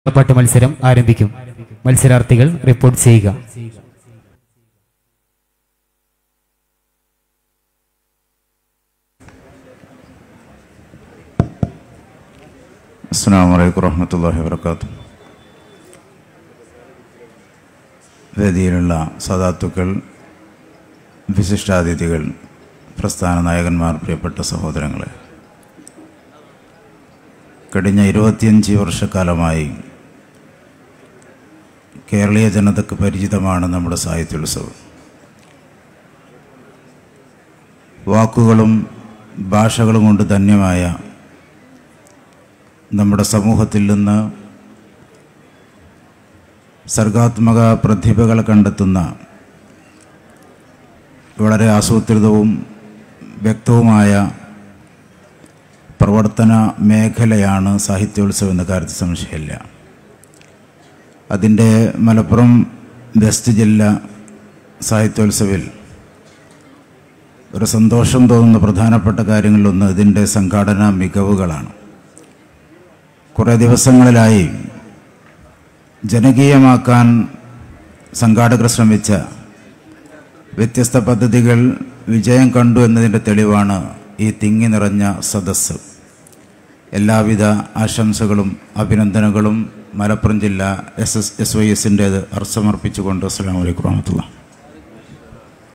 പാട്ട് മത്സരം ആരംഭിക്കും മത്സരാർത്ഥികൾ റിപ്പോർട്ട് ചെയ്യുക അസ്സാം വലൈക്കും വറഹമത്തല്ലാഹി വർക്കാത്തു വേദിയിലുള്ള സദാത്തുക്കൾ വിശിഷ്ടാതിഥികൾ പ്രസ്ഥാന നായകന്മാർ പ്രിയപ്പെട്ട സഹോദരങ്ങളെ കഴിഞ്ഞ ഇരുപത്തിയഞ്ച് വർഷക്കാലമായി കേരളീയ ജനതയ്ക്ക് പരിചിതമാണ് നമ്മുടെ സാഹിത്യോത്സവം വാക്കുകളും ഭാഷകളും കൊണ്ട് ധന്യമായ നമ്മുടെ സമൂഹത്തിൽ നിന്ന് സർഗാത്മക പ്രതിഭകളെ കണ്ടെത്തുന്ന വളരെ ആസൂത്രിതവും വ്യക്തവുമായ പ്രവർത്തന മേഖലയാണ് സാഹിത്യോത്സവം എന്ന കാര്യത്തിൽ സംശയമില്ല അതിൻ്റെ മലപ്പുറം വെസ്റ്റ് ജില്ല സാഹിത്യോത്സവിൽ ഒരു സന്തോഷം തോന്നുന്ന പ്രധാനപ്പെട്ട കാര്യങ്ങളിലൊന്ന് ഇതിൻ്റെ സംഘാടന മികവുകളാണ് കുറേ ദിവസങ്ങളിലായി ജനകീയമാക്കാൻ സംഘാടകർ ശ്രമിച്ച വ്യത്യസ്ത പദ്ധതികൾ വിജയം കണ്ടു എന്നതിൻ്റെ തെളിവാണ് ഈ തിങ്ങി നിറഞ്ഞ സദസ്സ് എല്ലാവിധ ആശംസകളും അഭിനന്ദനങ്ങളും മലപ്പുറം ജില്ല എസ് എസ് എസ് വൈ എസിൻ്റേത് അർസമർപ്പിച്ചുകൊണ്ട് അസ്സാം വലൈക്കും വാഹമത്തുള്ള